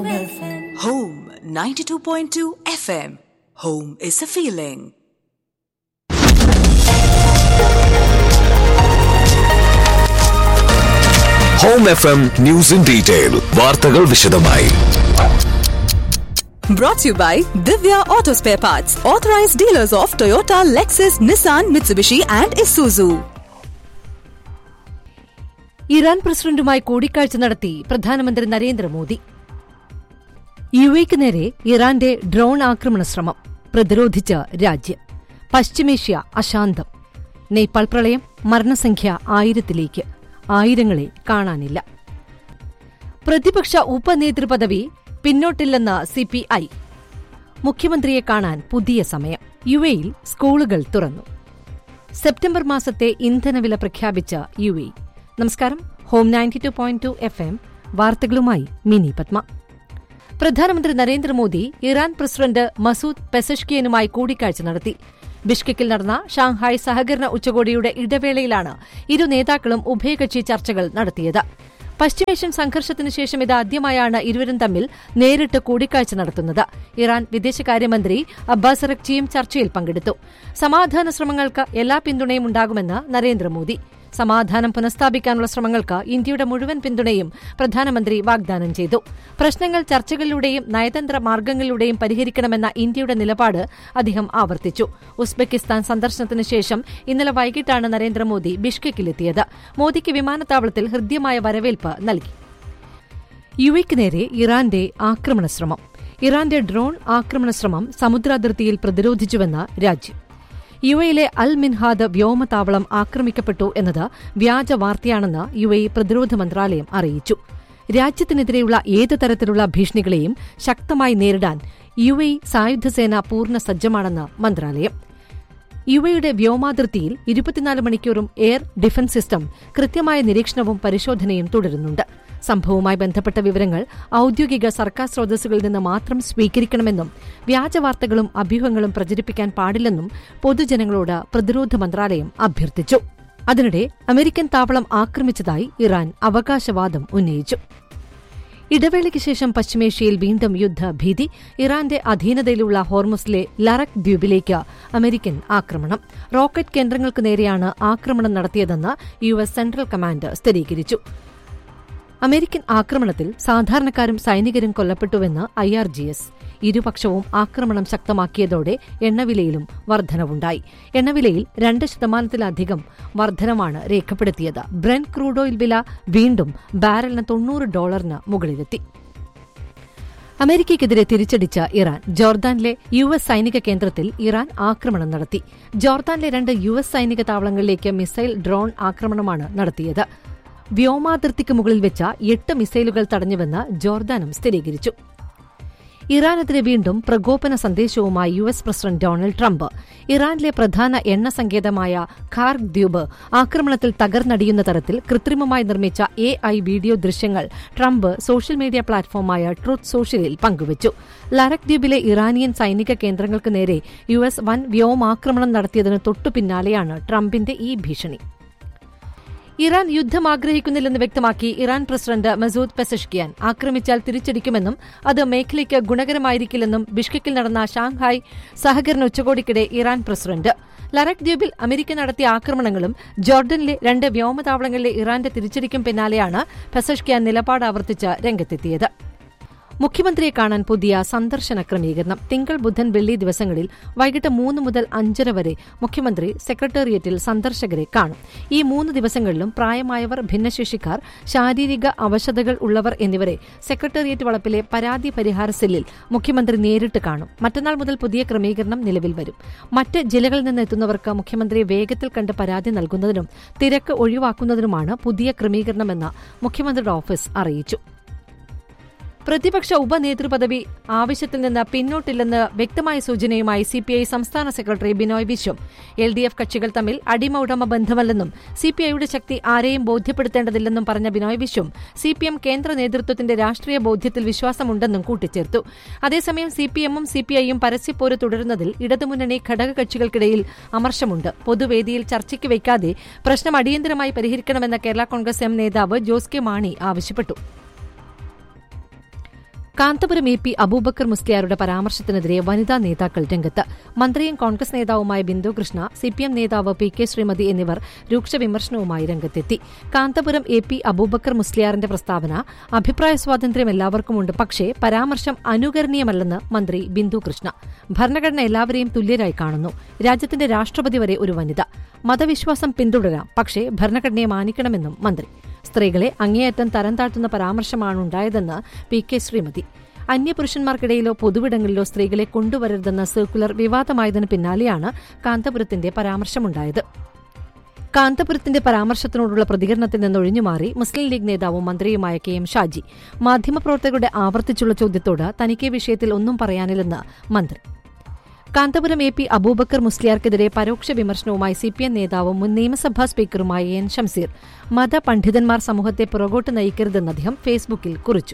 Home 92.2 FM. Home is a feeling. Home F M news in detail വാർത്തകൾ വിശദമായി Brought to you by Divya Auto Spare Parts, authorized dealers of Toyota, Lexus, Nissan, Mitsubishi, and Isuzu. Iran പ്രസിഡന്റുമായി കൂടിക്കാഴ്ച നടത്തി പ്രധാനമന്ത്രി Narendra Modi U എക്ക് നേരെ ഇറാന്റെ drone ആക്രമണ ശ്രമം പ്രതിരോധിച്ച് രാജ്യം പശ്ചിമേഷ്യ അശാന്തം നേപ്പാൾ പ്രളയം മരണസംഖ്യ ആയിരത്തിലേക്ക് ആയിരങ്ങളെ കാണാനില്ല പ്രതിപക്ഷ ഉപനേതൃപദവി പിന്നോട്ടില്ലെന്ന് സിപിഐ മുഖ്യമന്ത്രിയെ കാണാൻ പുതിയ സമയം യു എയിൽ സ്കൂളുകൾ തുറന്നു സെപ്റ്റംബർ മാസത്തെ ഇന്ധനവില പ്രഖ്യാപിച്ച യു എ നമസ്കാരം home ninety two point two F M വാർത്തകളുമായി മിനി പത്മ പ്രധാനമന്ത്രി നരേന്ദ്രമോദി ഇറാൻ പ്രസിഡന്റ് മസൂദ് പെസഷ്കിയനുമായി കൂടിക്കാഴ്ച നടത്തി ബിഷ്കെക്കിൽ നടന്ന ഷാങ്ഹായ് സഹകരണ ഉച്ചകോടിയുടെ ഇടവേളയിലാണ് ഇരു നേതാക്കളും ഉഭയകക്ഷി ചർച്ചകൾ നടത്തിയത് പശ്ചിമേഷ്യൻ സംഘർഷത്തിന് ശേഷം ഇതാദ്യമായാണ് ഇരുവരും തമ്മിൽ നേരിട്ട് കൂടിക്കാഴ്ച നടത്തുന്നത് ഇറാൻ വിദേശകാര്യമന്ത്രി അബ്ബാസ് അറക്ചിയും ചർച്ചയിൽ പങ്കെടുത്തു സമാധാന ശ്രമങ്ങൾക്ക് എല്ലാ പിന്തുണയും ഉണ്ടാകുമെന്ന് നരേന്ദ്രമോദി സമാധാനം പുനഃസ്ഥാപിക്കാനുള്ള ശ്രമങ്ങൾക്ക് ഇന്ത്യയുടെ മുഴുവൻ പിന്തുണയും പ്രധാനമന്ത്രി വാഗ്ദാനം ചെയ്തു പ്രശ്നങ്ങൾ ചർച്ചകളിലൂടെയും നയതന്ത്ര മാർഗങ്ങളിലൂടെയും പരിഹരിക്കണമെന്ന ഇന്ത്യയുടെ നിലപാട് അദ്ദേഹം ആവർത്തിച്ചു ഉസ്ബെക്കിസ്ഥാൻ സന്ദർശനത്തിന് ശേഷം ഇന്നലെ വൈകിട്ടാണ് നരേന്ദ്രമോദി ബിഷ്കെക്കിലെത്തിയത് മോദിക്ക് വിമാനത്താവളത്തിൽ ഹൃദ്യമായ വരവേൽപ്പ് നൽകി യുഎക്ക് നേരെ ഇറാന്റെ ആക്രമണ ശ്രമം ഇറാന്റെ ഡ്രോൺ ആക്രമണ ശ്രമം സമുദ്രാതിർത്തിയിൽ പ്രതിരോധിച്ചുവെന്ന് രാജ്യം യു എയിലെ അൽ മിൻഹാദ് വ്യോമതാവളം ആക്രമിക്കപ്പെട്ടു എന്നത് വ്യാജ വാർത്തയാണെന്ന് യു എ പ്രതിരോധ മന്ത്രാലയം അറിയിച്ചു രാജ്യത്തിനെതിരെയുള്ള ഏത് തരത്തിലുള്ള ഭീഷണികളെയും ശക്തമായി നേരിടാൻ യു എ സായുധസേന പൂർണ്ണ സജ്ജമാണെന്ന് മന്ത്രാലയം യു എയുടെ വ്യോമാതിർത്തിയിൽ ഇരുപത്തിനാല് മണിക്കൂറും എയർ ഡിഫൻസ് സിസ്റ്റം കൃത്യമായ നിരീക്ഷണവും പരിശോധനയും തുടരുന്നുണ്ട് സംഭവവുമായി ബന്ധപ്പെട്ട വിവരങ്ങൾ ഔദ്യോഗിക സർക്കാർ സ്രോതസ്സുകളിൽ നിന്ന് മാത്രം സ്വീകരിക്കണമെന്നും വ്യാജവാർത്തകളും അഭ്യൂഹങ്ങളും പ്രചരിപ്പിക്കാൻ പാടില്ലെന്നും പൊതുജനങ്ങളോട് പ്രതിരോധ മന്ത്രാലയം അഭ്യർത്ഥിച്ചു അതിനിടെ അമേരിക്കൻ താവളം ആക്രമിച്ചതായി ഇറാൻ അവകാശവാദം ഉന്നയിച്ചു ഇടവേളയ്ക്ക് ശേഷം പശ്ചിമേഷ്യയിൽ വീണ്ടും യുദ്ധഭീതി ഇറാന്റെ അധീനതയിലുള്ള ഹോർമുസിലെ ലറക് ദ്വീപിലേക്ക് അമേരിക്കൻ ആക്രമണം റോക്കറ്റ് കേന്ദ്രങ്ങൾക്ക് നേരെയാണ് ആക്രമണം നടത്തിയതെന്ന് യു എസ് സെൻട്രൽ കമാൻഡ് സ്ഥിരീകരിച്ചു അമേരിക്കൻ ആക്രമണത്തിൽ സാധാരണക്കാരും സൈനികരും കൊല്ലപ്പെട്ടുവെന്ന് ഐ ആർ ജി എസ് ഇരുപക്ഷവും ആക്രമണം ശക്തമാക്കിയതോടെ എണ്ണവിലയിലും വർധനവുണ്ടായി എണ്ണവിലയിൽ രണ്ട് ശതമാനത്തിലധികം വർധനമാണ് രേഖപ്പെടുത്തിയത് ബ്രെൻ ക്രൂഡ് ഓയിൽ വില വീണ്ടും ബാരലിന് തൊണ്ണൂറ് ഡോളറിന് മുകളിലെത്തി അമേരിക്കയ്ക്കെതിരെ തിരിച്ചടിച്ച ഇറാൻ ജോർദാനിലെ യു എസ് സൈനിക കേന്ദ്രത്തിൽ ഇറാൻ ആക്രമണം നടത്തി ജോർദാനിലെ രണ്ട് യു എസ് സൈനിക താവളങ്ങളിലേക്ക് മിസൈൽ ഡ്രോൺ ആക്രമണമാണ് നടത്തിയത് വ്യോമാതിർത്തിക്ക് മുകളിൽ വെച്ച എട്ട് മിസൈലുകൾ തടഞ്ഞുവെന്ന് ജോർദാനും സ്ഥിരീകരിച്ചു ഇറാനെതിരെ വീണ്ടും പ്രകോപന സന്ദേശവുമായി U S president Donald Trump ഇറാനിലെ പ്രധാന എണ്ണ സങ്കേതമായ ഖാർഗ് ദ്വീപ് ആക്രമണത്തിൽ തകർന്നടിയുന്ന തരത്തിൽ കൃത്രിമമായി നിർമ്മിച്ച എ ഐ വീഡിയോ ദൃശ്യങ്ങൾ ട്രംപ് സോഷ്യൽ മീഡിയ പ്ലാറ്റ്ഫോമായ ട്രൂത്ത് സോഷ്യലിൽ പങ്കുവച്ചു ലരക് ദ്വീപിലെ ഇറാനിയൻ സൈനിക കേന്ദ്രങ്ങൾക്ക് നേരെ യു എസ് വൻ വ്യോമാക്രമണം നടത്തിയതിന് തൊട്ടുപിന്നാലെയാണ് ട്രംപിന്റെ ഈ ഭീഷണി ഇറാൻ യുദ്ധം ആഗ്രഹിക്കുന്നില്ലെന്ന് വ്യക്തമാക്കി ഇറാൻ പ്രസിഡന്റ് മസൂദ് പെസഷ്കിയാൻ ആക്രമിച്ചാൽ തിരിച്ചടിക്കുമെന്നും അത് മേഖലയ്ക്ക് ഗുണകരമായിരിക്കില്ലെന്നും ബിഷ്കെക്കിൽ നടന്ന ഷാങ്ഹായ് സഹകരണ ഉച്ചകോടിക്കിടെ ഇറാൻ പ്രസിഡന്റ് ലറക് ദ്വീപിൽ അമേരിക്ക നടത്തിയ ആക്രമണങ്ങളും ജോർഡനിലെ രണ്ട് വ്യോമതാവളങ്ങളിലെ ഇറാന്റെ തിരിച്ചടിക്കും പിന്നാലെയാണ് പെസഷ്കിയാൻ നിലപാട് ആവർത്തിച്ച് രംഗത്തെത്തിയത് മുഖ്യമന്ത്രിയെ കാണാൻ പുതിയ സന്ദർശന ക്രമീകരണം തിങ്കൾ ബുധൻ വെള്ളി ദിവസങ്ങളിൽ വൈകിട്ട് മൂന്ന് മുതൽ അഞ്ചര വരെ മുഖ്യമന്ത്രി സെക്രട്ടേറിയറ്റിൽ സന്ദർശകരെ കാണും ഈ മൂന്ന് ദിവസങ്ങളിലും പ്രായമായവർ ഭിന്നശേഷിക്കാർ ശാരീരിക അവശതകൾ ഉള്ളവർ എന്നിവരെ സെക്രട്ടേറിയറ്റ് വളപ്പിലെ പരാതി പരിഹാര സെല്ലിൽ മുഖ്യമന്ത്രി നേരിട്ട് കാണും മറ്റന്നാൾ മുതൽ പുതിയ ക്രമീകരണം നിലവിൽ വരും മറ്റ് ജില്ലകളിൽ നിന്ന് എത്തുന്നവർക്ക് മുഖ്യമന്ത്രിയെ വേഗത്തിൽ കണ്ട് പരാതി നൽകുന്നതിനും തിരക്ക് ഒഴിവാക്കുന്നതിനുമാണ് പുതിയ ക്രമീകരണമെന്ന് മുഖ്യമന്ത്രിയുടെ ഓഫീസ് അറിയിച്ചു പ്രതിപക്ഷ ഉപനേതൃപദവി ആവശ്യത്തിൽ നിന്ന് പിന്നോട്ടില്ലെന്ന് വ്യക്തമായ സൂചനയുമായി സിപിഐ സംസ്ഥാന സെക്രട്ടറി Binoy Viswam L D F കക്ഷികൾ തമ്മിൽ അടിമ ഉടമ ബന്ധമല്ലെന്നും സിപിഐയുടെ ശക്തി ആരെയും ബോധ്യപ്പെടുത്തേണ്ടതില്ലെന്നും പറഞ്ഞ ബിനോയ് വിശ്വം സിപിഎം കേന്ദ്ര നേതൃത്വത്തിന്റെ രാഷ്ട്രീയ ബോധ്യത്തിൽ വിശ്വാസമുണ്ടെന്നും കൂട്ടിച്ചേർത്തു അതേസമയം സിപിഎമ്മും സിപിഐയും പരസ്യപ്പോര് തുടരുന്നതിൽ ഇടതുമുന്നണി ഘടകകക്ഷികൾക്കിടയിൽ അമർഷമുണ്ട് പൊതുവേദിയിൽ ചർച്ചയ്ക്ക് വയ്ക്കാതെ പ്രശ്നം അടിയന്തരമായി പരിഹരിക്കണമെന്ന് കേരള കോൺഗ്രസ് എം നേതാവ് ജോസ് കെ മാണി ആവശ്യപ്പെട്ടു കാന്തപുരം എ പി അബൂബക്കർ മുസ്ലിയാരുടെ പരാമർശത്തിനെതിരെ വനിതാ നേതാക്കൾ രംഗത്ത് മന്ത്രിയും കോൺഗ്രസ് നേതാവുമായ ബിന്ദു കൃഷ്ണ സിപിഎം നേതാവ് പി കെ ശ്രീമതി എന്നിവർ രൂക്ഷ വിമർശനവുമായി രംഗത്തെത്തി കാന്തപുരം എ പി അബൂബക്കർ മുസ്ലിയാറിന്റെ പ്രസ്താവന അഭിപ്രായ സ്വാതന്ത്ര്യം എല്ലാവർക്കുമുണ്ട് പക്ഷേ പരാമർശം അനുകരണീയമല്ലെന്ന് മന്ത്രി ബിന്ദു കൃഷ്ണ ഭരണഘടന എല്ലാവരെയും തുല്യരായി കാണുന്നു രാജ്യത്തിന്റെ രാഷ്ട്രപതി വരെ ഒരു വനിത മതവിശ്വാസം പിന്തുടരാം പക്ഷേ ഭരണഘടനയെ മാനിക്കണമെന്നും മന്ത്രി സ്ത്രീകളെ അങ്ങേയറ്റം തരം താഴ്ത്തുന്ന പരാമർശമാണ് ഉണ്ടായതെന്ന് പി കെ ശ്രീമതി അന്യപുരുഷന്മാർക്കിടയിലോ പൊതുവിടങ്ങളിലോ സ്ത്രീകളെ കൊണ്ടുവരരുതെന്ന സർക്കുലർ വിവാദമായതിനു പിന്നാലെയാണ് കാന്തപുരത്തിന്റെ പരാമർശമുണ്ടായത് കാന്തപുരത്തിന്റെ പരാമർശത്തിനോടുള്ള പ്രതികരണത്തിൽ നിന്ന് ഒഴിഞ്ഞുമാറി മുസ്ലിം ലീഗ് നേതാവും മന്ത്രിയുമായ കെ എം ഷാജി മാധ്യമപ്രവർത്തകരുടെ ആവർത്തിച്ചുള്ള ചോദ്യത്തോട് തനിക്ക് ഈ വിഷയത്തിൽ ഒന്നും പറയാനില്ലെന്ന് മന്ത്രി കാന്തപുരം എ പി അബൂബക്കർ മുസ്ലിയാർക്കെതിരെ പരോക്ഷ വിമർശനവുമായി സിപിഎം നേതാവും മുൻ നിയമസഭാ സ്പീക്കറുമായ എൻ ഷംസീർ മതപണ്ഡിതന്മാർ സമൂഹത്തെ പുറകോട്ട് നയിക്കരുതെന്ന് അദ്ദേഹം ഫേസ്ബുക്കിൽ കുറിച്ചു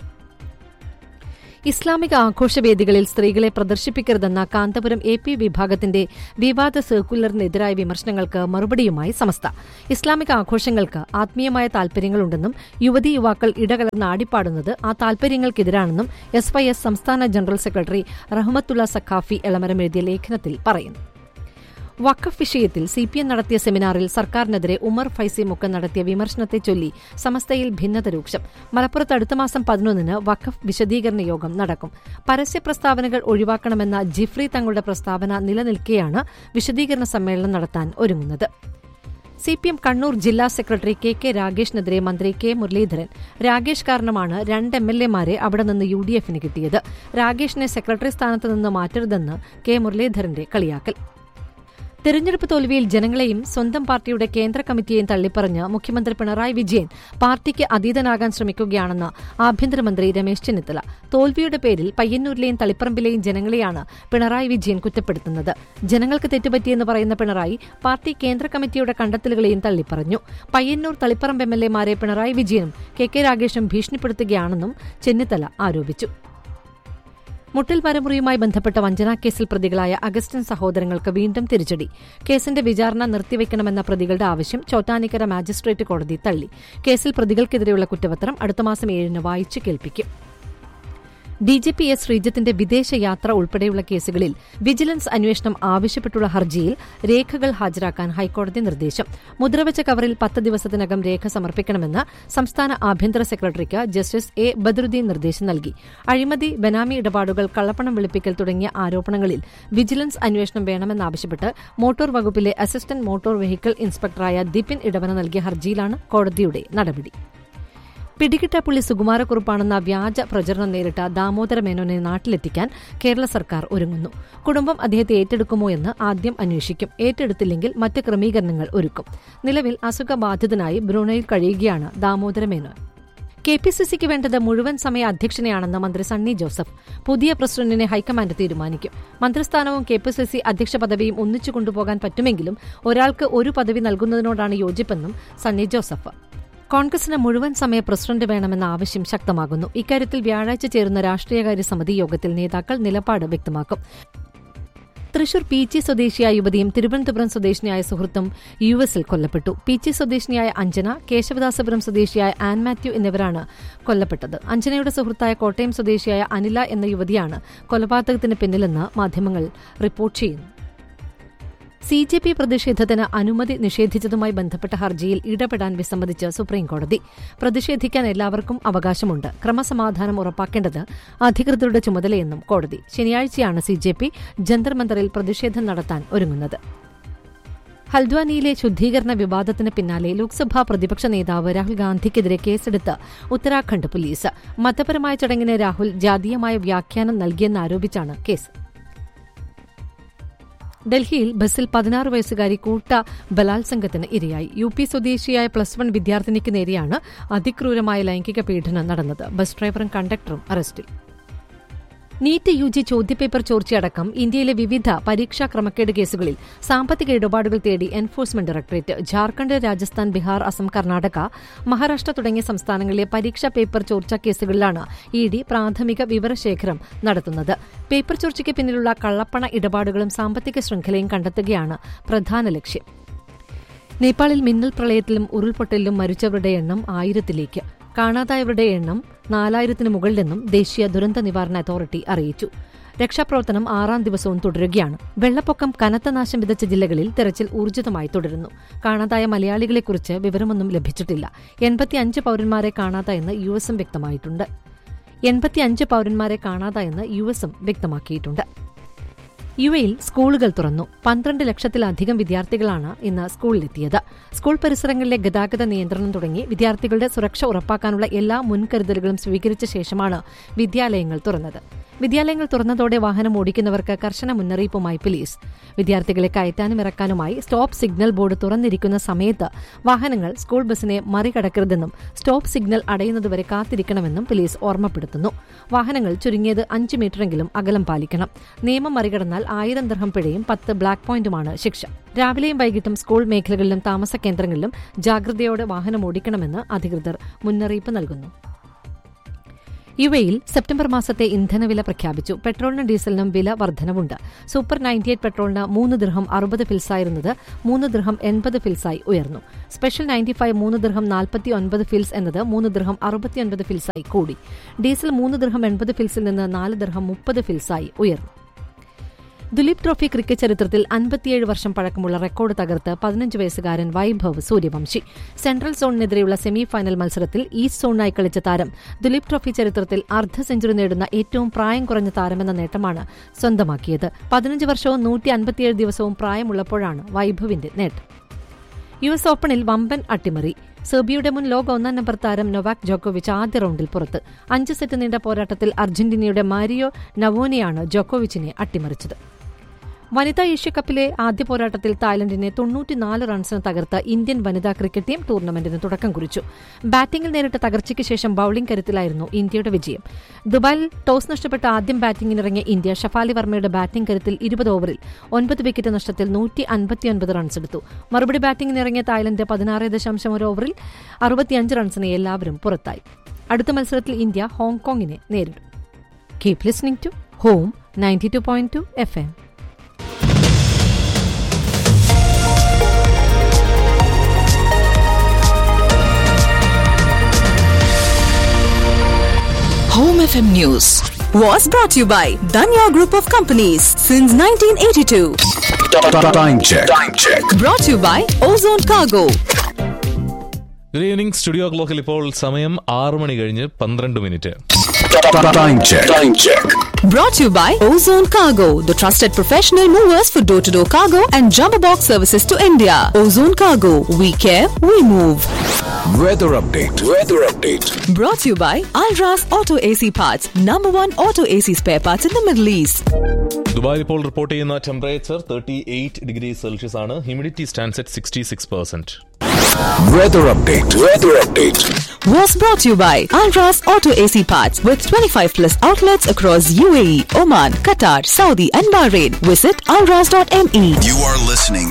ഇസ്ലാമിക ആഘോഷവേദികളിൽ സ്ത്രീകളെ പ്രദർശിപ്പിക്കരുതെന്ന കാന്തപുരം എ പി വിഭാഗത്തിന്റെ വിവാദ സർക്കുലറിനെതിരായ വിമർശനങ്ങൾക്ക് മറുപടിയുമായി സമസ്ത ഇസ്ലാമിക ആഘോഷങ്ങൾക്ക് ആത്മീയമായ താൽപര്യങ്ങളുണ്ടെന്നും യുവതി യുവാക്കൾ ഇടകലർന്ന് ആടിപ്പാടുന്നത് ആ താൽപര്യങ്ങൾക്കെതിരാണെന്നും എസ് വൈ എസ് സംസ്ഥാന ജനറൽ സെക്രട്ടറി റഹ്മത്തുള്ള സഖാഫി എളമരം എഴുതിയ ലേഖനത്തിൽ പറയുന്നു വഖഫ് വിഷയത്തിൽ സി പി എം നടത്തിയ സെമിനാറിൽ സർക്കാരിനെതിരെ ഉമർ ഫൈസി മുക്ക നടത്തിയ വിമർശനത്തെ ചൊല്ലി സമസ്തയിൽ ഭിന്നത രൂക്ഷം മലപ്പുറത്ത് അടുത്ത മാസം പതിനൊന്നിന് വഖഫ് വിശദീകരണ യോഗം നടക്കും പരസ്യ പ്രസ്താവനകൾ ഒഴിവാക്കണമെന്ന ജിഫ്രി തങ്ങളുടെ പ്രസ്താവന നിലനിൽക്കെയാണ് വിശദീകരണ സമ്മേളനം നടത്താൻ ഒരുങ്ങുന്നത് സി പി എം കണ്ണൂർ ജില്ലാ സെക്രട്ടറി കെ കെ രാഗേഷിനെതിരെ മന്ത്രി കെ മുരളീധരൻ രാഗേഷ് കാരണമാണ് രണ്ട് എം എൽ എമാരെ അവിടെ നിന്ന് യു ഡി എഫിന് കിട്ടിയത് രാഗേഷിനെ സെക്രട്ടറി സ്ഥാനത്ത് നിന്ന് മാറ്റരുതെന്ന് കെ മുരളീധരന്റെ കളിയാക്കൽ തെരഞ്ഞെടുപ്പ് തോൽവിയിൽ ജനങ്ങളെയും സ്വന്തം പാർട്ടിയുടെ കേന്ദ്ര കമ്മിറ്റിയെയും തള്ളിപ്പറഞ്ഞ് മുഖ്യമന്ത്രി പിണറായി വിജയൻ പാർട്ടിക്ക് അതീതനാകാൻ ശ്രമിക്കുകയാണെന്ന് ആഭ്യന്തരമന്ത്രി രമേശ് ചെന്നിത്തല തോൽവിയുടെ പേരിൽ പയ്യന്നൂരിലെയും തളിപ്പറമ്പിലെയും ജനങ്ങളെയാണ് പിണറായി വിജയൻ കുറ്റപ്പെടുത്തുന്നത് ജനങ്ങൾക്ക് തെറ്റുപറ്റിയെന്ന് പറയുന്ന പിണറായി പാർട്ടി കേന്ദ്ര കമ്മിറ്റിയുടെ കണ്ടെത്തലുകളെയും തള്ളിപ്പറഞ്ഞു പയ്യന്നൂർ തളിപ്പറമ്പ് എം എൽ എമാരെ പിണറായി വിജയനും കെ കെ രാഗേഷും ഭീഷണിപ്പെടുത്തുകയാണെന്നും ചെന്നിത്തല ആരോപിച്ചു മുട്ടിൽ മരമുറിയുമായി ബന്ധപ്പെട്ട വഞ്ചനാ കേസിൽ പ്രതികളായ അഗസ്റ്റിൻ സഹോദരങ്ങൾക്ക് വീണ്ടും തിരിച്ചടി കേസിന്റെ വിചാരണ നിർത്തിവെക്കണമെന്ന പ്രതികളുടെ ആവശ്യം ചോറ്റാനിക്കര മാജിസ്ട്രേറ്റ് കോടതി തള്ളി കേസിൽ പ്രതികൾക്കെതിരെയുള്ള കുറ്റപത്രം അടുത്ത മാസം ഏഴിന് വായിച്ചു കേൾപ്പിക്കും ഡി ജി പി എസ് ശ്രീജിത്തിന്റെ വിദേശയാത്ര ഉൾപ്പെടെയുള്ള കേസുകളിൽ വിജിലൻസ് അന്വേഷണം ആവശ്യപ്പെട്ടുള്ള ഹർജിയിൽ രേഖകൾ ഹാജരാക്കാൻ ഹൈക്കോടതി നിർദ്ദേശം മുദ്രവച്ച കവറിൽ പത്ത് ദിവസത്തിനകം രേഖ സമർപ്പിക്കണമെന്ന് സംസ്ഥാന ആഭ്യന്തര സെക്രട്ടറിക്ക് ജസ്റ്റിസ് എ ബദറുദ്ദീൻ നിർദ്ദേശം നൽകി അഴിമതി ബനാമി ഇടപാടുകൾ കള്ളപ്പണം വെളുപ്പിക്കൽ തുടങ്ങിയ ആരോപണങ്ങളിൽ വിജിലൻസ് അന്വേഷണം വേണമെന്നാവശ്യപ്പെട്ട് മോട്ടോർ വകുപ്പിലെ അസിസ്റ്റന്റ് മോട്ടോർ വെഹിക്കിൾ ഇൻസ്പെക്ടറായ ദിപിൻ ഇടവന നൽകിയ ഹർജിയിലാണ് കോടതിയുടെ നടപടി പിടികിട്ടാപ്പുള്ളി സുകുമാരക്കുറുപ്പാണെന്ന വ്യാജ പ്രചരണം നേരിട്ട ദാമോദര മേനോനെ നാട്ടിലെത്തിക്കാൻ കേരള സർക്കാർ ഒരുങ്ങുന്നു കുടുംബം അദ്ദേഹത്തെ ഏറ്റെടുക്കുമോ എന്ന് ആദ്യം അന്വേഷിക്കും ഏറ്റെടുത്തില്ലെങ്കിൽ മറ്റ് ക്രമീകരണങ്ങൾ ഒരുക്കും നിലവിൽ അസുഖബാധിതനായി ബ്രൂണയിൽ കഴിയുകയാണ് Damodara Menon K P C സിക്ക് വേണ്ടത് മുഴുവൻ സമയ അധ്യക്ഷനെയാണെന്ന് മന്ത്രി സണ്ണി ജോസഫ് പുതിയ പ്രസിഡന്റിനെ ഹൈക്കമാൻഡ് തീരുമാനിക്കും മന്ത്രിസ്ഥാനവും കെ പി സി സി അധ്യക്ഷ പദവിയും ഒന്നിച്ചു കൊണ്ടുപോകാൻ പറ്റുമെങ്കിലും ഒരാൾക്ക് ഒരു പദവി നൽകുന്നതിനോടാണ് യോജിപ്പെന്നും സണ്ണി ജോസഫ് കോൺഗ്രസിന് മുഴുവൻ സമയ പ്രസിഡന്റ് വേണമെന്ന ആവശ്യം ശക്തമാകുന്നു ഇക്കാര്യത്തിൽ വ്യാഴാഴ്ച ചേരുന്ന രാഷ്ട്രീയകാര്യ സമിതി യോഗത്തിൽ നേതാക്കൾ നിലപാട് വ്യക്തമാക്കും തൃശൂർ പീച്ചി സ്വദേശിയായ യുവതിയും തിരുവനന്തപുരം സ്വദേശിനിയായ സുഹൃത്തും യു എസിൽ കൊല്ലപ്പെട്ടു പീച്ചി സ്വദേശിനിയായ അഞ്ജന കേശവദാസപുരം സ്വദേശിയായ ആൻ മാത്യു എന്നിവരാണ് കൊല്ലപ്പെട്ടത് അഞ്ജനയുടെ സുഹൃത്തായ കോട്ടയം സ്വദേശിയായ അനില എന്ന യുവതിയാണ് കൊലപാതകത്തിന് പിന്നിലെന്ന് മാധ്യമങ്ങൾ റിപ്പോർട്ട് ചെയ്യുന്നു സി ജെ പി പ്രതിഷേധത്തിന് അനുമതി നിഷേധിച്ചതുമായി ബന്ധപ്പെട്ട ഹർജിയിൽ ഇടപെടാൻ വിസമ്മതിച്ച് സുപ്രീംകോടതി പ്രതിഷേധിക്കാൻ എല്ലാവർക്കും അവകാശമുണ്ട് ക്രമസമാധാനം ഉറപ്പാക്കേണ്ടത് അധികൃതരുടെ ചുമതലയെന്നും കോടതി ശനിയാഴ്ചയാണ് സി ജെ പി ജന്തർ മന്ദറിൽ പ്രതിഷേധം നടത്താൻ ഒരുങ്ങുന്നത് ഹൽദ്വാനിയിലെ ശുദ്ധീകരണ വിവാദത്തിന് പിന്നാലെ ലോക്സഭാ പ്രതിപക്ഷ നേതാവ് രാഹുൽ ഗാന്ധിക്കെതിരെ കേസെടുത്ത് ഉത്തരാഖണ്ഡ് പോലീസ് മതപരമായ ചടങ്ങിന് രാഹുൽ ജാതീയമായ വ്യാഖ്യാനം നൽകിയെന്നാരോപിച്ചാണ് കേസ് ഡൽഹിയിൽ ബസ്സിൽ പതിനാറ് വയസ്സുകാരി കൂട്ട ബലാത്സംഗത്തിന് ഇരയായി യു പി സ്വദേശിയായ പ്ലസ് വൺ വിദ്യാർത്ഥിനിക്ക് നേരെയാണ് അതിക്രൂരമായ ലൈംഗിക പീഡനം നടന്നത് ബസ് ഡ്രൈവറും കണ്ടക്ടറും അറസ്റ്റിൽ നീറ്റ് യു ജി ചോദ്യപേപ്പർ ചോർച്ചയടക്കം ഇന്ത്യയിലെ വിവിധ പരീക്ഷാ ക്രമക്കേട് കേസുകളിൽ സാമ്പത്തിക ഇടപാടുകൾ തേടി എൻഫോഴ്സ്മെന്റ് ഡയറക്ടറേറ്റ് ജാർഖണ്ഡ് രാജസ്ഥാൻ ബീഹാർ അസം കർണാടക മഹാരാഷ്ട്ര തുടങ്ങിയ സംസ്ഥാനങ്ങളിലെ പരീക്ഷാ പേപ്പർ ചോർച്ച കേസുകളിലാണ് ഇ ഡി പ്രാഥമിക വിവരശേഖരം നടത്തുന്നത് പേപ്പർ ചോർച്ചയ്ക്ക് പിന്നിലുള്ള കള്ളപ്പണ ഇടപാടുകളും സാമ്പത്തിക ശൃംഖലയും കണ്ടെത്തുകയാണ് പ്രധാന ലക്ഷ്യം നേപ്പാളിൽ മിന്നൽ പ്രളയത്തിലും ഉരുൾപൊട്ടലിലും മരിച്ചവരുടെ എണ്ണം ആയിരത്തിലേക്ക് കാണാതായവരുടെ എണ്ണം നാലായിരത്തിന് മുകളിലെന്നും ദേശീയ ദുരന്ത നിവാരണ അതോറിറ്റി അറിയിച്ചു രക്ഷാപ്രവർത്തനം ആറാം ദിവസവും തുടരുകയാണ് വെള്ളപ്പൊക്കം കനത്ത നാശം വിതച്ച ജില്ലകളിൽ തെരച്ചിൽ ഊർജിതമായി തുടരുന്നു കാണാതായ മലയാളികളെക്കുറിച്ച് വിവരമൊന്നും ലഭിച്ചിട്ടില്ല എൺപത്തിയഞ്ച് പൌരന്മാരെ കാണാതായെന്ന് യു എസും വ്യക്തമായിട്ടുണ്ട് എൺപത്തിയഞ്ച് പൌരന്മാരെ കാണാതായെന്ന് യു എസും വ്യക്തമാക്കിയിട്ടുണ്ട് യു എയിൽ സ്കൂളുകൾ തുറന്നു പന്ത്രണ്ട് ലക്ഷത്തിലധികം വിദ്യാർത്ഥികളാണ് ഇന്ന് സ്കൂളിലെത്തിയത് സ്കൂൾ പരിസരങ്ങളിലെ ഗതാഗത നിയന്ത്രണം തുടങ്ങി വിദ്യാർത്ഥികളുടെ സുരക്ഷ ഉറപ്പാക്കാനുള്ള എല്ലാ മുൻകരുതലുകളും സ്വീകരിച്ച ശേഷമാണ് വിദ്യാലയങ്ങൾ തുറന്നത് വിദ്യാലയങ്ങൾ തുറന്നതോടെ വാഹനം ഓടിക്കുന്നവർക്ക് കർശന മുന്നറിയിപ്പുമായി പോലീസ് വിദ്യാർത്ഥികളെ കയറ്റാനും ഇറക്കാനുമായി സ്റ്റോപ്പ് സിഗ്നൽ ബോർഡ് തുറന്നിരിക്കുന്ന സമയത്ത് വാഹനങ്ങൾ സ്കൂൾ ബസിനെ മറികടക്കരുതെന്നും സ്റ്റോപ്പ് സിഗ്നൽ അടയുന്നതുവരെ കാത്തിരിക്കണമെന്നും പോലീസ് ഓർമ്മപ്പെടുത്തുന്നു വാഹനങ്ങൾ ചുരുങ്ങിയത് അഞ്ച് മീറ്ററെങ്കിലും അകലം പാലിക്കണം നിയമം മറികടന്നാൽ ആയിരം ദർഹം പിഴയും പത്ത് ബ്ലാക്ക് പോയിന്റുമാണ് ശിക്ഷ രാവിലെയും വൈകിട്ടും സ്കൂൾ മേഖലകളിലും താമസ കേന്ദ്രങ്ങളിലും ജാഗ്രതയോടെ വാഹനം ഓടിക്കണമെന്ന് അധികൃതർ മുന്നറിയിപ്പ് നൽകുന്നു യു എയിൽ സെപ്റ്റംബർ മാസത്തെ ഇന്ധനവില പ്രഖ്യാപിച്ചു പെട്രോളിനും ഡീസലിനും വില വർധനവുണ്ട് സൂപ്പർ നയൻറ്റി എയ്റ്റ് പെട്രോളിന് മൂന്ന് ദിർഹം അറുപത് ഫിൽസായിരുന്നത് മൂന്ന് ദിർഹം എൺപത് ഫിൽസായി ഉയർന്നു സ്പെഷ്യൽ നയൻറ്റി ഫൈവ് മൂന്ന് ദിർഹം നാൽപ്പത്തി ഒൻപത് ഫിൽസ് എന്നത് മൂന്ന് ദിർഹം അറുപത്തിയൊൻപത് ഫിൽസായി കൂടി ഡീസൽ മൂന്ന് ദിർഹം എൺപത് ഫിൽസിൽ നിന്ന് നാല് ദിർഹം മുപ്പത് ഫിൽസായി ഉയർന്നു ദുലീപ് ട്രോഫി ക്രിക്കറ്റ് ചരിത്രത്തിൽ അൻപത്തിയേഴ് വർഷം പഴക്കമുള്ള റെക്കോർഡ് തകർത്ത് പതിനഞ്ച് വയസ്സുകാരൻ വൈഭവ് സൂര്യവംശി സെൻട്രൽ സോണിനെതിരെയുള്ള സെമി ഫൈനൽ മത്സരത്തിൽ ഈസ്റ്റ് സോണിനായി കളിച്ച താരം ദുലീപ് ട്രോഫി ചരിത്രത്തിൽ അർദ്ധ സെഞ്ചുറി നേടുന്ന ഏറ്റവും പ്രായം കുറഞ്ഞ താരമെന്ന നേട്ടമാണ് സ്വന്തമാക്കിയത് പതിനഞ്ച് വർഷവും നൂറ്റി അൻപത്തിയേഴ് ദിവസവും പ്രായമുള്ളപ്പോഴാണ് വൈഭവിന്റെ നേട്ടം യു എസ് ഓപ്പണിൽ വമ്പൻ അട്ടിമറി സെർബിയയുടെ മുൻ ലോക ഒന്നാം നമ്പർ താരം നൊവാക് ജോക്കോവിച്ച് ആദ്യ റൌണ്ടിൽ പുറത്ത് അഞ്ച് സെറ്റ് നീണ്ട പോരാട്ടത്തിൽ അർജന്റീനയുടെ മാരിയോ നവോനെയാണ് ജോക്കോവിച്ചിനെ അട്ടിമറിച്ചത് വനിതാ ഏഷ്യകപ്പിലെ ആദ്യ പോരാട്ടത്തിൽ തായ്ലൻഡിനെ തൊണ്ണൂറ്റിനാല് റൺസിന് തകർത്ത ഇന്ത്യൻ വനിതാ ക്രിക്കറ്റ് ടീം ടൂർണമെന്റിന് തുടക്കം കുറിച്ചു ബാറ്റിംഗിൽ നേരിട്ട തകർച്ചയ്ക്ക് ശേഷം ബൌളിംഗ് കരുത്തിലായിരുന്നു ഇന്ത്യയുടെ വിജയം ദുബായിൽ ടോസ് നഷ്ടപ്പെട്ട ആദ്യം ബാറ്റിംഗിനിറങ്ങിയ ഇന്ത്യ ഷഫാലി വർമ്മയുടെ ബാറ്റിംഗ് കരുത്തിൽ ഇരുപത് ഓവറിൽ ഒൻപത് വിക്കറ്റ് നഷ്ടത്തിൽ നൂറ്റി അൻപത്തിയൊൻപത് റൺസ് എടുത്തു മറുപടി ബാറ്റിംഗിനിറങ്ങിയ തായ്ലൻഡ് പതിനാറ് ദശാംശം ഒരു ഓവറിൽ അറുപത്തിയഞ്ച് റൺസിന് എല്ലാവരും പുറത്തായി അടുത്ത മത്സരത്തിൽ ഇന്ത്യ ഹോങ്കോങ്ങിനെ നേരിടും keep listening to home ninety two point two F M Home FM News was brought to you by Danya Group of Companies since 1982. Time check. Time check. Brought to you by Ozone Cargo. Good evening studio ക്ലോക്കിൽ ഇപ്പോൾ സമയം ആറ് മണി കഴിഞ്ഞ് പന്ത്രണ്ട് minute Time check. Time check. Brought to you by Ozone Cargo, the trusted professional movers for door to door cargo and jumbo box services to India. Ozone Cargo, we care, we move. Weather update. Weather update. Brought to you by Alras Auto AC Parts, number one auto AC spare parts in the Middle East. ദുബായിൽ ഇപ്പോൾ report ചെയ്യുന്ന temperature thirty eight degree celsius ആണ് humidity stands at sixty six percent Weather update. Weather update. Was brought to you by Alras Auto AC Parts with 25 plus outlets across UAE, Oman, Qatar, Saudi, and Bahrain. Visit alras.me. You are listening